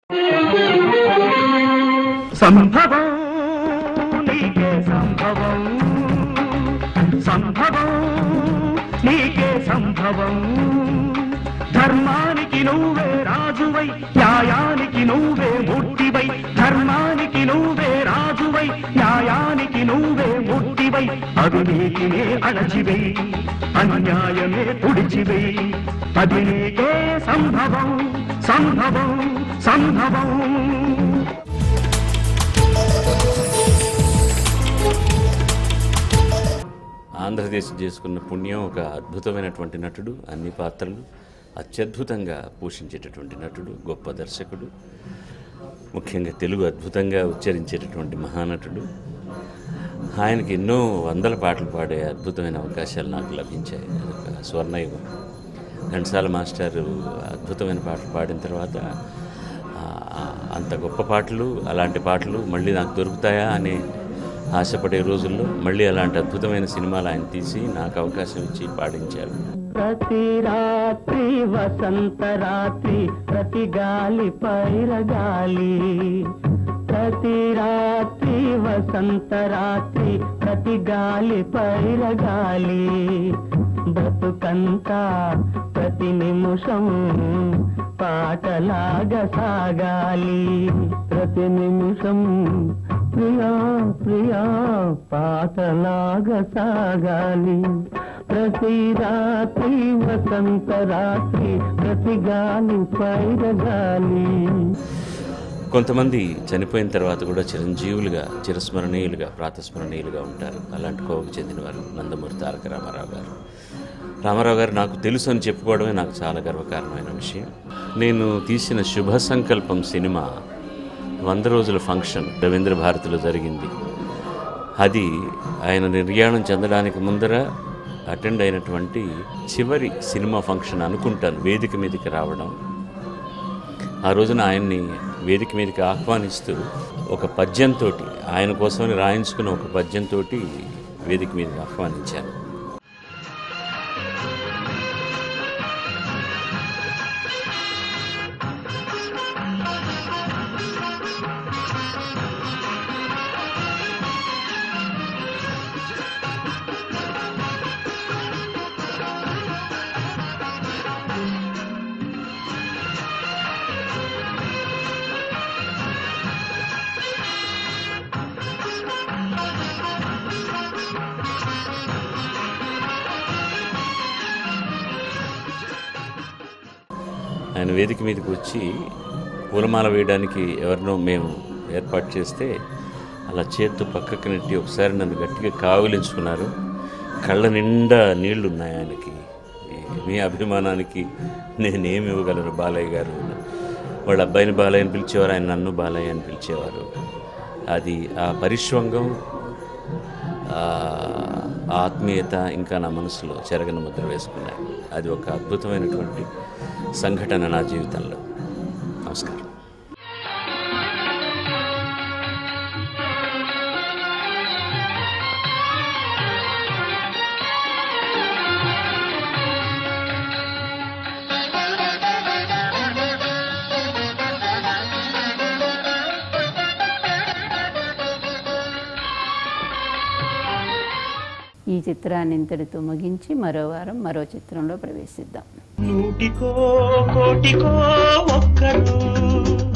సంభవం నీకే సంభవం సంభవం నీకే సంభవం ధర్మానికి నువ్వే రాజువై న్యాయానికి నువ్వే మూర్తివై ధర్మానికి నువ్వే రాజువై న్యాయానికి నువ్వే మూర్తివై అవినీతినే అణచివై అన్యాయమే తుడిచివై అది నీకే సంభవం సంభవం సంభవం ఆంధ్రదేశం చేసుకున్న పుణ్యం ఒక అద్భుతమైనటువంటి నటుడు అన్ని పాత్రలు అత్యద్భుతంగా పోషించేటటువంటి నటుడు గొప్ప దర్శకుడు ముఖ్యంగా తెలుగు అద్భుతంగా ఉచ్చరించేటటువంటి మహానటుడు ఆయనకి ఎన్నో వందల పాటలు పాడే అద్భుతమైన అవకాశాలు నాకు లభించాయి అదొక స్వర్ణయుగం ఘంటసాల మాస్టర్ అద్భుతమైన పాటలు పాడిన తర్వాత ఆ, ఆ, అంత గొప్ప పాటలు అలాంటి పాటలు మళ్ళీ నాకు దొరుకుతాయా అనే ఆశపడే రోజుల్లో మళ్ళీ అలాంటి అద్భుతమైన సినిమాలు ఆయన తీసి నాకు అవకాశం ఇచ్చి పాడించారు ప్రతి రాత్రి వసంత రాత్రి ప్రతి గాలి పైరగాలి ప్రతి రాత్రి వసంత రాత్రి ప్రతి గాలి పైరగాలి బ్రతుకంతా ప్రతి నిమిషం పాటలాగా సాగాలి ప్రతి నిమిషం ప్రియా ప్రియా పాటలాగా సాగాలి ప్రతి రాత్రి వసంత రాత్రి ప్రతి గాలి పైరగాలి కొంతమంది చనిపోయిన తర్వాత కూడా చిరంజీవులుగా చిరస్మరణీయులుగా ప్రాతస్మరణీయులుగా ఉంటారు అలాంటి కోవకు చెందినవారు నందమూరి తారక రామారావు గారు రామారావు గారు నాకు తెలుసు అని చెప్పుకోవడమే నాకు చాలా గర్వకారణమైన విషయం నేను తీసిన శుభ సంకల్పం సినిమా వంద రోజుల ఫంక్షన్ రవీంద్ర భారతిలో జరిగింది అది ఆయన నిర్యాణం చెందడానికి ముందర అటెండ్ అయినటువంటి చివరి సినిమా ఫంక్షన్ అనుకుంటాను వేదిక మీదకి రావడం ఆ రోజున ఆయన్ని వేదిక మీదకి ఆహ్వానిస్తూ ఒక పద్యంతో ఆయన కోసమని రాయించుకున్న ఒక పద్యంతో వేదిక మీదకి ఆహ్వానించాను ఆయన వేదిక మీదకి వచ్చి పూలమాల వేయడానికి ఎవరినో మేము ఏర్పాటు చేస్తే అలా చేత్తో పక్కకి నెట్టి ఒకసారి నన్ను గట్టిగా కావులించుకున్నారు కళ్ళ నిండా నీళ్లు ఉన్నాయి ఆయనకి మీ అభిమానానికి నేనేమి ఇవ్వగలను బాలయ్య గారు వాళ్ళ అబ్బాయిని బాలయ్య అని పిలిచేవారు ఆయన నన్ను బాలయ్య అని పిలిచేవారు అది ఆ పరిశ్వంగం ఆ ఆత్మీయత ఇంకా నా మనసులో చెరగని ముద్ర వేసుకున్నాయి అది ఒక అద్భుతమైనటువంటి సంఘటన నా జీవితంలో నమస్కారం ఈ చిత్రాన్ని ఇంతటితో ముగించి మరో వారం మరో చిత్రంలో ప్రవేశిద్దాం నూటికో కోటికో ఒక్కరు